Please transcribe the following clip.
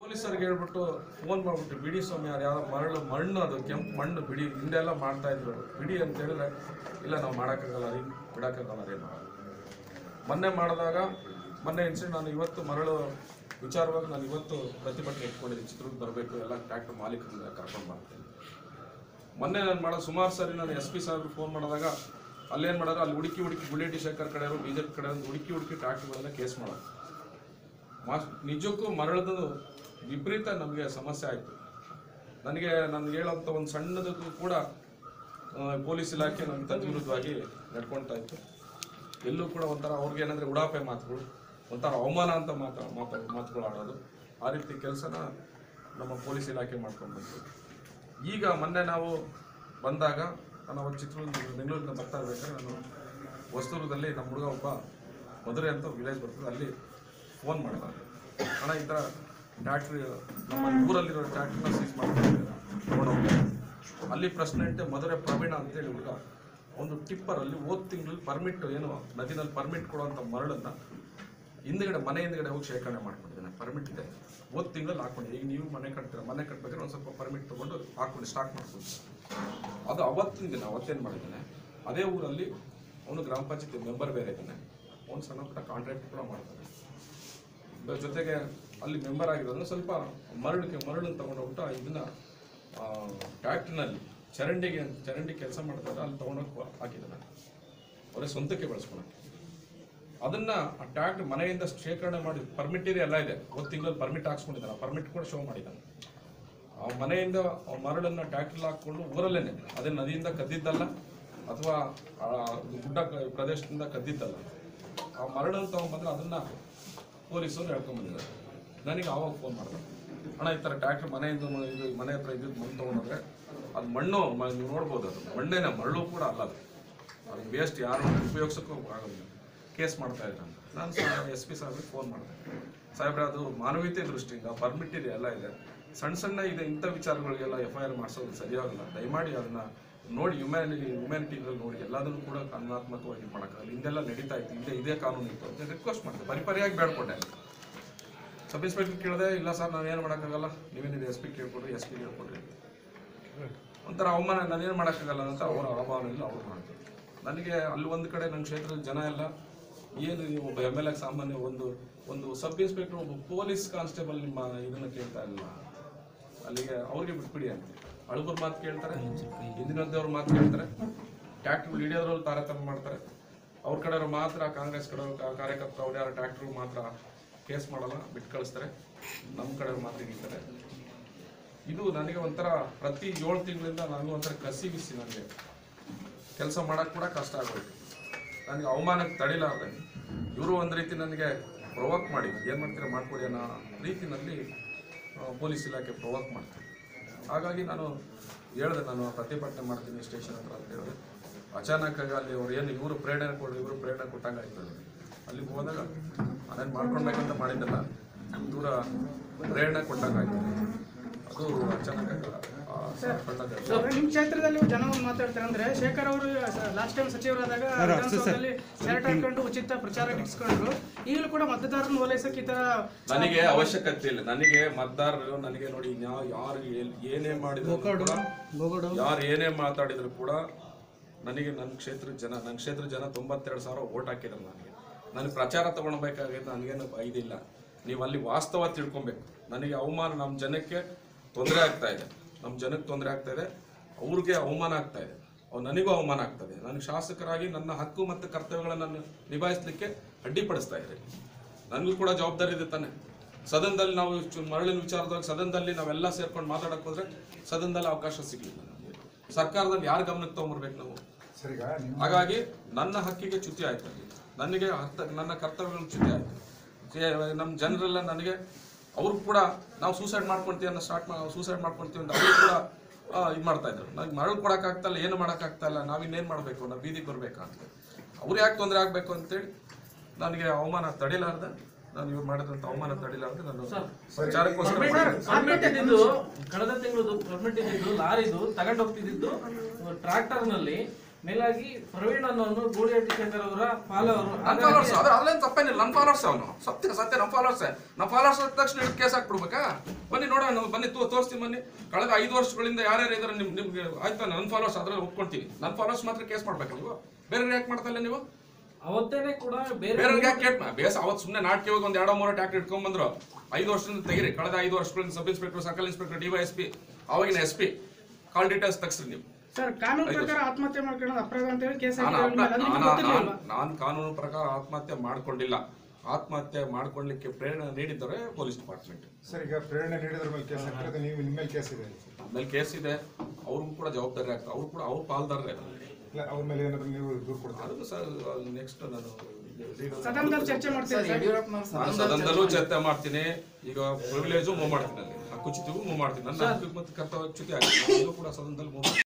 ಪೊಲೀಸರಿಗೆ ಹೇಳ್ಬಿಟ್ಟು ಫೋನ್ ಮಾಡ್ಬಿಟ್ಟು ಬಿಡಿ ಸ್ವಾಮಿ ಅದು ಯಾವ ಮರಳು ಮಣ್ಣು ಅದು ಕೆಂಪು ಮಣ್ಣು ಬಿಡಿ ಹಿಂದೆಲ್ಲ ಮಾಡ್ತಾ ಇದ್ರು ಬಿಡಿ ಅಂತ ಹೇಳಿದ್ರೆ ಇಲ್ಲ ನಾವು ಮಾಡೋಕ್ಕಾಗಲ್ಲ ರೀ ಬಿಡೋಕ್ಕಾಗಲ್ಲ ರೀ ನಾವು ಮೊನ್ನೆ ಮಾಡಿದಾಗ ಮೊನ್ನೆ ಇನ್ಸಿಡೆಂಟ್ ನಾನು ಇವತ್ತು ಮರಳು ವಿಚಾರವಾಗಿ ನಾನು ಇವತ್ತು ಪ್ರತಿಭಟನೆ ಇಟ್ಕೊಂಡಿದ್ದೀನಿ ಚಿತ್ರದುರ್ಗ ಬರಬೇಕು ಎಲ್ಲ ಟ್ರ್ಯಾಕ್ಟರ್ ಮಾಲೀಕರನ್ನ ಕರ್ಕೊಂಡು ಬರ್ತೀನಿ ಮೊನ್ನೆ ನಾನು ಮಾಡೋ ಸುಮಾರು ಸಾರಿ ನಾನು ಎಸ್ ಪಿ ಸಾಹೇಬ್ರು ಫೋನ್ ಮಾಡಿದಾಗ ಅಲ್ಲೇನು ಮಾಡೋರು ಅಲ್ಲಿ ಹುಡುಕಿ ಹುಡುಕಿ ಬುಲೆಟಿ ಶೇಖರ್ ಕಡೆಯವರು ಬಿ ಜೆ ಪಿ ಕಡೆ ಹುಡುಕಿ ಹುಡುಕಿ ಟ್ರ್ಯಾಕ್ಟರ್ಗಳನ್ನ ಕೇಸ್ ಮಾಡೋದು ಮಾಸ್ ನಿಜಕ್ಕೂ ಮರಳದು ವಿಪರೀತ ನಮಗೆ ಸಮಸ್ಯೆ ಆಯಿತು ನನಗೆ ನನಗೆ ಹೇಳೋಂಥ ಒಂದು ಸಣ್ಣದಕ್ಕೂ ಕೂಡ ಆ, ಪೊಲೀಸ್ ಇಲಾಖೆ ನಮ್ಮ ತದ್ವಿರುದ್ಧವಾಗಿ ನಡ್ಕೊಳ್ತಾ ಇತ್ತು ಎಲ್ಲೂ ಕೂಡ ಒಂಥರ ಅವ್ರಿಗೆ ಏನಂದರೆ ಉಡಾಪೆ ಮಾತುಗಳು ಒಂಥರ ಅವಮಾನ ಅಂತ ಮಾತು ಮಾತು ಮಾತುಗಳು ಆಡೋದು ಆ ರೀತಿ ಕೆಲಸನ ನಮ್ಮ ಪೊಲೀಸ್ ಇಲಾಖೆ ಮಾಡ್ಕೊಂಡು ಬಂತು ಈಗ ಮೊನ್ನೆ ನಾವು ಬಂದಾಗ ನಾನು ಅವತ್ತು ಚಿತ್ರದುರ್ಗ ಬೆಂಗಳೂರಿಂದ ಬರ್ತಾ ಇರ್ಬೇಕಾದ್ರೆ ನಾನು ಹೊಸದುರ್ಗದಲ್ಲಿ ನಮ್ಮ ಹುಡುಗ ಒಬ್ಬ ಮಧುರೆ ಅಂತ ವಿಲೇಜ್ ಬರ್ತದೆ ಅಲ್ಲಿ ಫೋನ್ ಮಾಡಿದ ಅಣ್ಣ ಈ ಥರ ಟ್ಯಾಕ್ಟ್ರಿ ನಮ್ಮ ಊರಲ್ಲಿರೋ ಟ್ಯಾಕ್ಟ್ರಿನ ಸೀಸ್ ಮಾಡ್ಕೊಂಡಿದ್ದಾರೆ ತಗೊಂಡೋಗಿ ಅಲ್ಲಿ ಪ್ರೆಸಿಡೆಂಟ್ ಮಧುರೆ ಪ್ರವೀಣ ಅಂತೇಳಿ ಹುಡುಗ ಒಂದು ಟಿಪ್ಪರಲ್ಲಿ ಹೋದ ತಿಂಗಳಲ್ಲಿ ಪರ್ಮಿಟ್ ಏನು ನದಿನಲ್ಲಿ ಪರ್ಮಿಟ್ ಕೊಡುವಂಥ ಮರಳನ್ನು ಹಿಂದ್ಗಡೆ ಮನೆ ಹಿಂದ್ಗಡೆ ಹೋಗಿ ಶೇಖರಣೆ ಮಾಡ್ಕೊಂಡಿದ್ದಾನೆ ಪರ್ಮಿಟ್ ಇದೆ ಹೋದ ತಿಂಗಳಲ್ಲಿ ಹಾಕೊಂಡು ಈಗ ನೀವು ಮನೆ ಕಟ್ತೀರ ಮನೆ ಕಟ್ಬೇಕಾದ್ರೆ ಒಂದು ಸ್ವಲ್ಪ ಪರ್ಮಿಟ್ ತೊಗೊಂಡು ಹಾಕೊಂಡು ಸ್ಟಾಕ್ ಮಾಡ್ಕೊಂಡು ಅದು ಅವತ್ತಿನ ದಿನ ಅವತ್ತೇನು ಮಾಡಿದ್ದಾನೆ ಅದೇ ಊರಲ್ಲಿ ಅವನು ಗ್ರಾಮ ಪಂಚಾಯತಿ ಮೆಂಬರ್ ಬೇರೆ ಇದ್ದಾನೆ ಅವನು ಸಣ್ಣ ಪುಟ್ಟ ಕಾಂಟ್ರಾಕ್ಟ್ ಕೂಡ ಮಾಡ್ತಾನೆ ಇದ್ರ ಜೊತೆಗೆ ಅಲ್ಲಿ ಮೆಂಬರ್ ಆಗಿರೋದು ಸ್ವಲ್ಪ ಮರಳಿಗೆ ಮರಳನ್ನು ತಗೊಂಡೋಗ್ಬಿಟ್ಟು ಇದನ್ನ ಟ್ಯಾಕ್ಟ್ರಿನಲ್ಲಿ ಚರಂಡಿಗೆ ಚರಂಡಿ ಕೆಲಸ ಮಾಡ್ತಾರೆ ಅಲ್ಲಿ ತಗೊಂಡೋಗಿ ಹಾಕಿದ್ದಾನೆ ಅವರೇ ಸ್ವಂತಕ್ಕೆ ಬಳಸ್ಕೊಳಕ್ಕೆ ಅದನ್ನ ಆ ಟ್ಯಾಕ್ಟ್ ಮನೆಯಿಂದ ಶೇಖರಣೆ ಮಾಡಿ ಪರ್ಮಿಟ್ ಇದೆ ಎಲ್ಲ ಇದೆ ಒಂದು ತಿಂಗಳಲ್ಲಿ ಪರ್ಮಿಟ್ ಹಾಕ್ಸ್ಕೊಂಡಿದ್ದಾನೆ ಪರ್ಮಿಟ್ ಕೂಡ ಶೋ ಮಾಡಿದ್ದಾನೆ ಆ ಮನೆಯಿಂದ ಆ ಮರಳನ್ನ ಟ್ಯಾಕ್ಟ್ರಲ್ಲಿ ಹಾಕೊಂಡು ಊರಲ್ಲೇನೆ ಅದೇ ನದಿಯಿಂದ ಕದ್ದಿದ್ದಲ್ಲ ಅಥವಾ ಆ ಗುಡ್ಡ ಕ- ಪ್ರದೇಶದಿಂದ ಕದ್ದಿದ್ದಲ್ಲ ಆ ಮರಳನ್ನು ತಗೊಂಡ್ಬಂದ್ರೆ ಅದನ್ನ ಪೊಲೀಸರು ಹೇಳ್ಕೊಂಡ್ಬಂದಿದ್ದಾರೆ ನನಗೆ ಆವಾಗ ಫೋನ್ ಮಾಡಿದೆ ಅಣ್ಣ ಈ ಥರ ಟ್ಯಾಕ್ಟ್ರ್ ಮನೆಯಿಂದ ಮ- ಇದು ಮನೆ ಹತ್ರ ಇದ್ದಿದ್ದು ಮಣ್ಣು ತೊಗೊಂಡ್ರೆ ಅದು ಮಣ್ಣು ಮ- ನೀವು ನೋಡ್ಬೋದು ಅದು ಮಣ್ಣೇನೆ ಮರಳು ಕೂಡ ಅಲ್ಲ ಅದು ಅದಕ್ಕೆ ವೇಸ್ಟ್ ಯಾರು ಉಪಯೋಗಿಸೋಕ್ಕೂ ಆಗೋದಿಲ್ಲ ಕೇಸ್ ಮಾಡ್ತಾ ಇದ್ದಾರೆ ಅಂತ ನಾನು ಎಸ್ ಪಿ ಸಾಹೇಬ್ರಿಗೆ ಫೋನ್ ಮಾಡಿದೆ ಸಾಹೇಬ್ರೆ ಅದು ಮಾನವೀಯತೆ ದೃಷ್ಟಿಯಿಂದ ಪರ್ಮಿಟ್ ಇದೆ ಎಲ್ಲ ಇದೆ ಸಣ್ಣ ಸಣ್ಣ ಇದೆ ಇಂಥ ವಿಚಾರಗಳಿಗೆಲ್ಲ ಎಫ್ ಐ ಆರ್ ಮಾಡಿಸೋದು ಸರಿಯಾಗಲ್ಲ ದಯಮಾಡಿ ಅದನ್ನ ನೋಡಿ ಹ್ಯುಮ್ಯಾನಿಟಿ ಹ್ಯುಮ್ಯಾನಿಟಿಗಳಲ್ಲಿ ನೋಡಿ ಎಲ್ಲದನ್ನು ಕೂಡ ಕಾನೂನಾತ್ಮಕವಾಗಿ ಮಾಡೋಕ್ಕಾಗಲ್ಲ ಹಿಂದೆಲ್ಲ ನಡೀತಾ ಇತ್ತು ಹಿಂದೆ ಇದೇ ಕಾನೂನು ಇತ್ತು ಅಂತ ರಿಕ್ವೆಸ್ಟ್ ಮಾಡಿದೆ ಪರಿಪರಿಯಾಗಿ ಬೇಡ್ಕೊಂಡೆ ಸಬ್ ಇನ್ಸ್ಪೆಕ್ಟರ್ ಕೇಳಿದೆ ಇಲ್ಲ ಸರ್ ನಾನು ಏನು ಮಾಡೋಕ್ಕಾಗಲ್ಲ ನೀವೇನಿದೆ ಎಸ್ ಪಿ ಕೇಳ್ಕೊಡ್ರಿ ಎಸ್ ಪಿ ಕೇಳ್ಕೊಡ್ರಿ ಒಂಥರ ಅವಮಾನ ನಾನೇನು ಮಾಡೋಕ್ಕಾಗಲ್ಲ ಅಂತ ಅವರ ಅಭಾವನೆಯಲ್ಲಿ ಅವ್ರು ಮಾಡ್ತಾರೆ ನನಗೆ ಅಲ್ಲಿ ಒಂದು ಕಡೆ ನನ್ನ ಕ್ಷೇತ್ರದ ಜನ ಎಲ್ಲ ಏನು ನೀವು ಒಬ್ಬ ಎಮ್ ಎಲ್ ಎ ಸಾಮಾನ್ಯ ಒಂದು ಒಂದು ಸಬ್ ಇನ್ಸ್ಪೆಕ್ಟರ್ ಒಬ್ಬ ಪೊಲೀಸ್ ಕಾನ್ಸ್ಟೇಬಲ್ ನಿಮ್ಮ ಇದನ್ನ ಕೇಳ್ತಾ ಇಲ್ಲ ಅಲ್ಲಿಗೆ ಅವ್ರಿಗೆ ಬಿಟ್ಬಿಡಿ ಅಂತ ಅಳುಬರ ಮಾತು ಕೇಳ್ತಾರೆ ಹಿಂದಿನದ್ದವ್ರ ಮಾತು ಕೇಳ್ತಾರೆ ಟ್ಯಾಕ್ಟ್ರು ಹಿಡಿಯೋದ್ರಲ್ಲಿ ತಾರತಮ್ಯ ಮಾಡ್ತಾರೆ ಅವ್ರ ಕಡೆಯವ್ರು ಮಾತ್ರ ಕಾಂಗ್ರೆಸ್ ಕಡೆಯವ್ರು ಕಾ- ಕಾರ್ಯಕರ್ತರು ಅವ್ರು ಯಾರು ಟ್ಯಾಕ್ಟ್ರು ಮಾತ್ರ ಕೇಸ್ ಮಾಡಲ್ಲ ಬಿಟ್ಟು ಕಳಿಸ್ತಾರೆ ನಮ್ಮ ಕಡೆಯವ್ರು ಮಾತ್ರ ಹಿಡಿತಾರೆ ಇದು ನನಗೆ ಒಂಥರ ಪ್ರತಿ ಏಳು ತಿಂಗಳಿಂದ ನನಗೆ ಒಂಥರ ಕಸಿ ಬಿಸಿ ನನಗೆ ಕೆಲಸ ಮಾಡಕ್ಕೆ ಕೂಡ ಕಷ್ಟ ಆಗೋಯ್ತು ನನಗೆ ಅವಮಾನಕ್ಕೆ ತಡಿಲಾರ್ದೆ ಇವರು ಒಂದು ರೀತಿ ನನಗೆ ಪ್ರೊವೋಕ್ ಮಾಡಿ ಏನು ಮಾಡ್ತೀರಾ ಮಾಡ್ಕೊಡಿ ಅನ್ನೋ ರೀತಿನಲ್ಲಿ ಆ, ಪೊಲೀಸ್ ಇಲಾಖೆ ಪ್ರೊವೋಕ್ ಮಾಡ್ತಾರೆ ಹಾಗಾಗಿ ನಾನು ಹೇಳಿದೆ ನಾನು ಪ್ರತಿಭಟನೆ ಮಾಡ್ತೀನಿ ಸ್ಟೇಷನ್ ಹತ್ರ ಅಂತ ಹೇಳಿದೆ ಅಚಾನಕ್ಕಾಗಿ ಅಲ್ಲಿ ಅವ್ರು ಏನು ಇವರು ಪ್ರೇರಣೆ ಕೊಡಿ ಇವರು ಪ್ರೇರಣೆ ಕೊಟ್ಟಂಗೆ ಆಯ್ತು ನನಗೆ. ಅಲ್ಲಿಗೆ ಹೋದಾಗ ನಾನೇನು ಮಾಡ್ಕೊಳ್ಬೇಕಂತ ಮಾಡಿದ್ದಲ್ಲ ಇವರ ಪ್ರೇರಣೆ ಕೊಟ್ಟಂಗೆ ಆಯ್ತು ಅದು ಅಚಾನಕ್ಕಾಗಿ ಆ, ಸಣ್ಣದಾಗಿ ನಿಮ್ ಕ್ಷೇತ್ರದಲ್ಲಿ ಜನ ಒಂದು ಮಾತಾಡ್ತಾರೆ ಅಂದ್ರೆ ಶೇಖರ್ ಅವರು ಲಾಸ್ಟ್ ಟೈಮ್ ಸಚಿವರಾದಾಗ ವಿಧಾನಸೌಧದಲ್ಲಿ ಶರ್ಟ್ ಹಾಕೊಂಡು ಉಚಿತ ಪ್ರಚಾರ ಗಿಟ್ಟಿಸ್ಕೊಂಡ್ರು ಈಗಲೂ ಕೂಡ ಮತದಾರರನ್ನು ಓಲೈಸಕ್ಕೆ ಈ ತರ ನನಗೆ ಅವಶ್ಯಕತೆ ಇಲ್ಲ ನನಗೆ ಮತದಾರರು ನನಗೆ ನೋಡಿ ಯಾವ ಯಾರು ಏನ್- ಏನೇ ಮಾಡಿದ್ರು ಕೂಡ ಯಾರು ಏನೇ ಮಾತಾಡಿದ್ರು ಕೂಡ ನನಗೆ ನನ್ನ ಕ್ಷೇತ್ರದ ಜನ ನನ್ನ ಕ್ಷೇತ್ರದ ಜನ ತೊಂಬತ್ತೆರಡು ಸಾವಿರ ಓಟ್ ಹಾಕಿದ್ರು ನನಗೆ ನನಗೆ ಪ್ರಚಾರ ತಗೊಳ್ಬೇಕಾಗಿದ್ದು ನನಗೇನು ಇದಿಲ್ಲ ನೀವು ಅಲ್ಲಿ ವಾಸ್ತವ ತಿಳ್ಕೊಬೇಕು ನನಗೆ ಅವಮಾನ ನಮ್ಮ ಜನಕ್ಕೆ ತೊಂದರೆ ಆಗ್ತಾ ಇದೆ ನಮ್ಮ ಜನಕ್ಕೆ ತೊಂದರೆ ಆಗ್ತಾ ಇದೆ ಅವ್ರಿಗೆ ಅವಮಾನ ಆಗ್ತಾ ಇದೆ ಅವ್ ನನಗೂ ಅವಮಾನ ಆಗ್ತದೆ ನನಗೆ ಶಾಸಕರಾಗಿ ನನ್ನ ಹಕ್ಕು ಮತ್ತು ಕರ್ತವ್ಯಗಳನ್ನು ನಿಭಾಯಿಸಲಿಕ್ಕೆ ಅಡ್ಡಿಪಡಿಸ್ತಾ ಇದ್ದಾರೆ ನನಗೂ ಕೂಡ ಜವಾಬ್ದಾರಿ ಇದೆ ತಾನೆ ಸದನದಲ್ಲಿ ನಾವು ಚು- ಮರಳಿನ ವಿಚಾರದಾಗ ಸದನದಲ್ಲಿ ನಾವೆಲ್ಲ ಸೇರ್ಕೊಂಡು ಮಾತಾಡಕ್ ಹೋದ್ರೆ ಸದನದಲ್ಲಿ ಅವಕಾಶ ಸಿಗಲಿಲ್ಲ ನಮಗೆ ಸರ್ಕಾರದಲ್ಲಿ ಯಾರ ಗಮನಕ್ಕೆ ತಗೊಂಬರ್ಬೇಕು ನಾವು ಹಾಗಾಗಿ ನನ್ನ ಹಕ್ಕಿಗೆ ಚ್ಯುತಿ ಆಯ್ತು ಅಲ್ಲಿ ನನಗೆ ಹತ್ತ- ನನ್ನ ಕರ್ತವ್ಯಗಳು ಚ್ಯುತಿ ಆಯ್ತು ಜೆ- ನಮ್ಮ ಜನರೆಲ್ಲ ನನಗೆ ಅವ್ರು ಕೂಡ ನಾವು ಸೂಸೈಡ್ ಮಾಡ್ಕೊಳ್ತೀವಿ ಅನ್ನೋ ಸ್ಟಾರ್ಟ್ ಸೂಸೈಡ್ ಮಾಡ್ಕೊಳ್ತೀವಿ ಅಂತ ಅವರು ಕೂಡ ಇದು ಮಾಡ್ತಾ ಇದ್ರು ನನಗೆ ಮರಳು ಕೊಡೋಕ್ಕಾಗ್ತಾ ಇಲ್ಲ ಏನು ಮಾಡೋಕ್ಕಾಗ್ತಾ ಇಲ್ಲ ನಾವಿನ್ನೇನು ಮಾಡಬೇಕು ನಾವು ಬೀದಿಗೆ ಬರಬೇಕಾ ಅಂತ ಅವ್ರು ಯಾಕೆ ತೊಂದರೆ ಆಗಬೇಕು ಅಂತೇಳಿ ನನಗೆ ಅವಮಾನ ತಡಿಲಾರ್ದೆ ನಾನು ಇವ್ರು ಮಾಡಿದಂಥ ಅವಮಾನ ತಡಿಲಾರ್ದೆ ನಾನು ಪ್ರಚಾರಕ್ಕೋಸ್ಕರ ಮಾಡಿದೆ. ಪರ್ಮಿಟ್ ಇದ್ದಿದ್ದು ಕಳೆದ ತಿಂಗಳು ಪರ್ಮಿಟ್ ಇದ್ದಿದ್ದು ಲಾರಿದು ತಗೊಂಡು ಹೋಗ್ತಿದ್ದು ಟ್ರಾಕ್ಟರ್ ನಲ್ಲಿ ಮೇಲಾಗಿ ಪ್ರವೀಣ್ ಅನ್ನೋನು ಗೂಳಿಹಟ್ಟಿ ಶೇಖರ್ ಅವರ ಫಾಲೋವರು ನನ್ನ ಫಾಲೋವರ್ಸ್ ಅದ್ರ ಅದ್ರೇನು ತಪ್ಪೇನಿಲ್ಲ ನನ್ನ ಫಾಲೋವರ್ಸ್ ಅವನು ಸತ್ಯ ಸತ್ಯ ನಮ್ಮ ಫಾಲೋವರ್ಸ್ ನಮ್ಮ ಫಾಲೋವರ್ಸ್ ಆದ ತಕ್ಷಣ ಹಿಡಿದು ಕೇಸ್ ಹಾಕ್ಬಿಡ್ಬೇಕಾ ಬನ್ನಿ ನೋಡೋಣ ಬನ್ನಿ ತೋ ತೋರಿಸ್ತೀನಿ ಬನ್ನಿ ಕಳೆದ ಐದು ವರ್ಷಗಳಿಂದ ಯಾರ್ಯಾರು ಇದಾರೆ ನಿಮ್ ನಿಮ್ಗೆ ಆಯ್ತಾ ನನ್ನ ಫಾಲೋವರ್ಸ್ ಅದ್ರಲ್ಲಿ ಒಪ್ಕೊಳ್ತೀನಿ ನನ್ನ ಫಾಲೋವರ್ಸ್ ಮಾತ್ರ ಕೇಸ್ ಮಾಡ್ಬೇಕು ನೀವು ಬೇರೆ ಯಾಕೆ ಮಾಡ್ತಾ ಇಲ್ಲ ನೀವು ಅವತ್ತೇನೆ ಕೂಡ ಬೇರೆ ಬೇರೆಯವ್ರಿಗೆ ಯಾಕೆ ಕೇಟ್ ಬೇಸ್ ಅವತ್ತು ಸುಮ್ಮನೆ ನಾಟಕ ಹೋಗಿ ಒಂದು ಎರಡೋ ಮೂರೋ ಟ್ಯಾಕ್ಟ್ ಇಟ್ಕೊಂಡ್ ಬಂದ್ರು ಐದು ವರ್ಷದಿಂದ ತೆಗಿರಿ ಕಳೆದ ಐದು ವರ್ಷಗಳಿಂದ sub inspector circle inspector DYS P ಅವಾಗಿನ ಎಸ್ ಪಿ ಕಾಲ್ ಡೀಟೇಲ್ಸ್ ತೆಗ್ಸ್ರಿ ನೀವು ಸರ್ ಕಾನೂನು ಪ್ರಕಾರ ಆತ್ಮಹತ್ಯೆ ಮಾಡ್ಕೊಳ್ಳೋದು ಅಪರಾಧ ಅಂತ ಹೇಳಿ ಕೇಸ್ ನಾನು ಹಾಕಿದ್ರೆ ಅಪ್ಲ- ನಿಮ್ಗೆ ನಾನು- ಗೊತ್ತಿರ್ಲಿಲ್ವಾ? ನಾನು- ನಾನು ಕಾನೂನು ಪ್ರಕಾರ ಆತ್ಮಹತ್ಯೆ ಮಾಡ್ಕೊಂಡಿಲ್ಲ ಆತ್ಮಹತ್ಯೆ ಮಾಡ್ಕೊಳ್ಳಿಕ್ಕೆ ಪ್ರೇರಣೆ ನೀಡಿದ್ದಾರೆ ಪೊಲೀಸ್ ಡಿಪಾರ್ಟ್ಮೆಂಟ್ ಸರ್ ಈಗ ಪ್ರೇರಣೆ ನೀಡಿದ್ರ ಮೇಲೆ ಕೇಸ್ ಹಾಕಿರೋದು ನೀವು ನಿಮ್ಮ ಮೇಲೆ ಕೇಸ್ ಇದೆ ಆಮೇಲೆ ಕೇಸ್ ಇದೆ ಅವ್ರಿಗೂ ಕೂಡ ಜವಾಬ್ದಾರಿ ಆಗ್ತದೆ ಅವ್ರು ಕೂಡ ಅವ್ರು ಪಾಲ್ದಾರರೇ ಇಲ್ಲ ಅವ್ರ ಮೇಲೆ ಏನಾದ್ರು ನೀವು ದೂರು ಕೊಡ್ತೀರಾ ಅದು ಸರ್ ನೆಕ್ಸ್ಟ್ ನಾನು legal- ಸದನದಲ್ಲೂ ಚರ್ಚೆ ಮಾಡ್ತೀರಾ ಸರ್? ನಾನು ಸದನದಲ್ಲೂ ಚರ್ಚೆ ಮಾಡ್ತೀನಿ ಈಗ ಪ್ರಿವಿಲೇಜು ಮೂವ್ ಮಾಡ್ತೀನಿ ಅಲ್ಲಿ ಹಕ್ಕು ಚ್ಯುತಿಗೂ ಮೂವ್ ಮಾಡ್ತೀನಿ ನನ್ನ ಹಕ್ಕು ಮತ್ತು ಕರ್ತವ್ಯ ಚ್ಯುತಿ ಆಗಿದೆ ನಾನು ಕೂಡ ಸದನದಲ್ಲಿ ಮೂವ್